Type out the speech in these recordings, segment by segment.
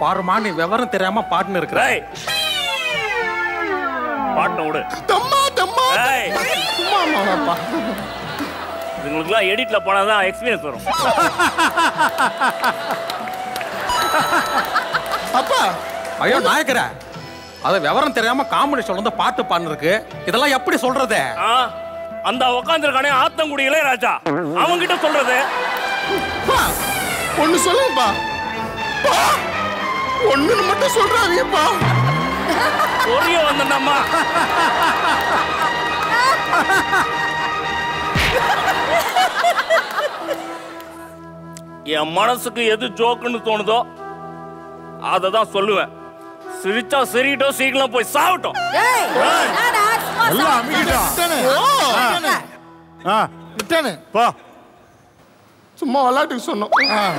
பாருமா நீ விவரம் தெரியாம பாட்டுன்னு இருக்கிற டேய் பாட்டை விடு தம்மா தம்மா டேய் சும்மா மாமாப்பா இதுங்களுக்குலாம் எடிட்ல போனாதான் எக்ஸ்பீரியன்ஸ் வரும் அப்பா ஐயோ நாயக்கர அது விவரம் தெரியாம காமெடி சொல்றது பாட்டு பாடுன்னு இருக்கு இதெல்லாம் எப்படி சொல்றது ஆ அந்த உட்காந்துருக்கானே ஆத்தங்குடி இளையராஜா அவன்கிட்ட சொல்றது பா ஒண்ணு சொல்லுங்கப்பா பா ஒண்ணுன்னு மட்டும் சொல்றாங்கப்பா பொரிய வந்தேன்டாம்மா என் மனசுக்கு எது ஜோக்குன்னு தோணுதோ அதை தான் சொல்லுவேன் சிரிச்சா சிரிக்கிட்டோம் சீக்கிரம் போய் சாவட்டும் ஏய், என்னடா, சும்மா எல்லாம் சாப்பிட்டு அமைக்கிட்டான். விட்டானே. இருக்க. ஆ விட்டானே போ சும்மா விளையாட்டுக்கு சொன்னோம்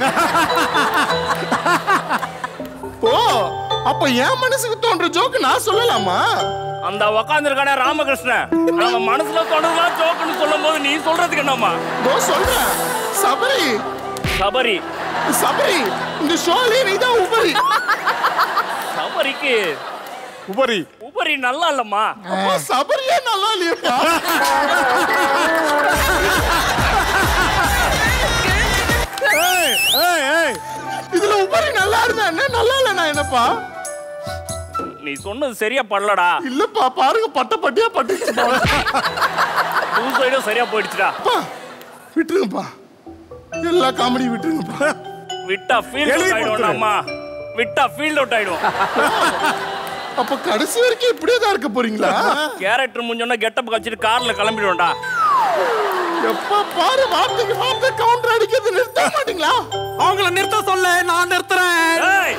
ஓ அப்ப என் மனசுக்கு தோன்ற ஜோக்கு நான் சொல்லலாமா அந்த உக்காந்துருக்கானே ராமகிருஷ்ணன் அவன் மனசுல தோணுதெல்லாம் ஜோக்குன்னு சொல்லும் போது நீ சொல்றதுக்கு என்னம்மா இதோ சொல்றேன் சபரி சபரி சபரி இந்த ஷோலி நீ தான் உபரி சபரிக்கு உபரி உபரி நல்லா இல்லம்மா அப்பா சபரியே நல்லா இல்லையப்பா ஏய் ஏய் ஏய் இதுல உபரி நல்லா இருந்தா என்ன நல்லா இல்லைனா என்னப்பா நீ சொன்னது சரியா படலடா இல்லப்பா பாருங்க பட்ட பட்டியா பட்டுச்சுப்பா டூ சைடும் சரியா போயிடுச்சுடா அப்பா, விட்டுருங்கப்பா எல்லா காமெடி விட்டுருங்கப்பா விட்டா ஃபீல்ட் அவுட் எழுதி ஆயிடும் கொடுத்துரு. அம்மா விட்டா ஃபீல்ட் அவுட் ஆயிடும் அப்ப கடைசி வரைக்கும் இப்படியே தான் இருக்க போறீங்களா கேரக்டர் முடிஞ்சோன்னா கெட்டப் கழிச்சிட்டு கார்ல கிளம்பிடுவோம்டா எப்ப பாரு வார்த்தைக்கு வார்த்தை கவுண்டர் அடிக்கிறது நிறுத்த மாட்டீங்களா அவங்கள நிறுத்த சொல்ல நான் நிறுத்துறேன் ஏய்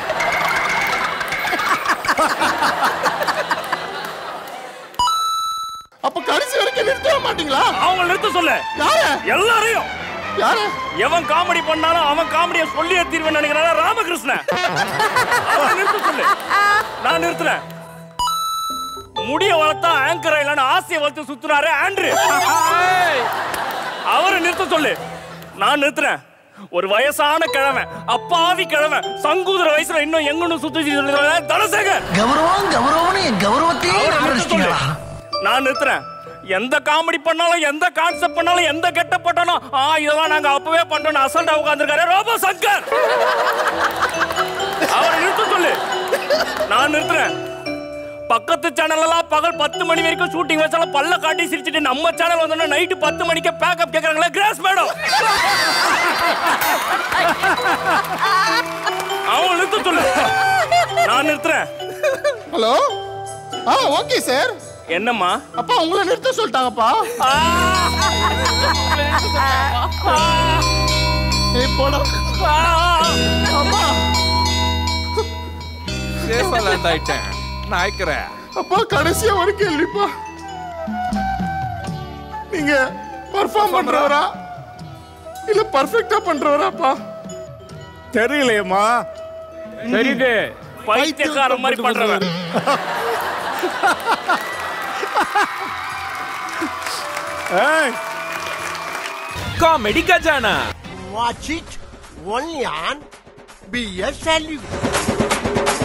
அப்ப கடைசி வரைக்கும் நிறுத்தவே மாட்டீங்களா அவங்க நிறுத்த சொல்லு யார எல்லாரையும் யார எவன் காமெடி பண்ணாலும் அவன் காமெடியை சொல்லி தீர்வேன் நினைக்கிறானா ராமகிருஷ்ணன் அவனை நிறுத்த சொல்லு நான் நிறுத்துறேன் முடிய வளர்த்தா ஆங்கர் இல்லைன்னு ஆசையை வளர்த்து சுத்துனாரு ஆண்ட்ரு அவரை நிறுத்த சொல்லு நான் நிறுத்துறேன் ஒரு வயசான கிழவன் அப்பாவி கிழவன் சங்கூதர வயசுல இன்னும் எங்கன்னு சுத்தி தனசேகர் கௌரவம் கௌரவம்னு என் கௌரவத்தையே அவரை நிறுத்த சொல்லு. ஆரம்பிச்சிட்டீங்களா நான் நிறுத்துறேன் எந்த காமெடி பண்ணாலும் எந்த கான்செப்ட் பண்ணாலும் எந்த கெட்ட போட்டாலும் ஆ இதெல்லாம் நாங்க அப்பவே பண்றோம் அசல்டா உட்கார்ந்துருக்காரு ரோபோ சங்கர் அவரை நிறுத்த சொல்லு நான் நிறுத்துறேன் பக்கத்து சேனல் எல்லாம் பகல் பத்து மணி வரைக்கும் ஷூட்டிங் வச்சாலும் பல்ல காட்டி சிரிச்சிட்டு நம்ம சேனல் வந்தோம்னா நைட்டு பத்து மணிக்கு பேக்கப் கேக்குறாங்களே கிராஸ் மேடம் அவன் நிறுத்த சொல்லு நான் நிறுத்துறேன் ஹலோ ஆ ஓகே சார் என்னம்மா அப்பா உங்களை நிறுத்த சொல்லிட்டாங்கப்பா ஏய் போடா அப்பா சேஃபா லேண்ட் ஆயிட்டேன் நாயக்கர அப்பா கடைசியா ஒரு கேள்விப்பா நீங்க பர்ஃபார்ம் பண்றவரா இல்ல பர்ஃபெக்ட்டா பண்றவராப்பா தெரியலையேம்மா தெரியுது பைத்தியக்கார மாதிரி பண்றவன் ஏய் Comedy Gajana. Watch it only on BS Value.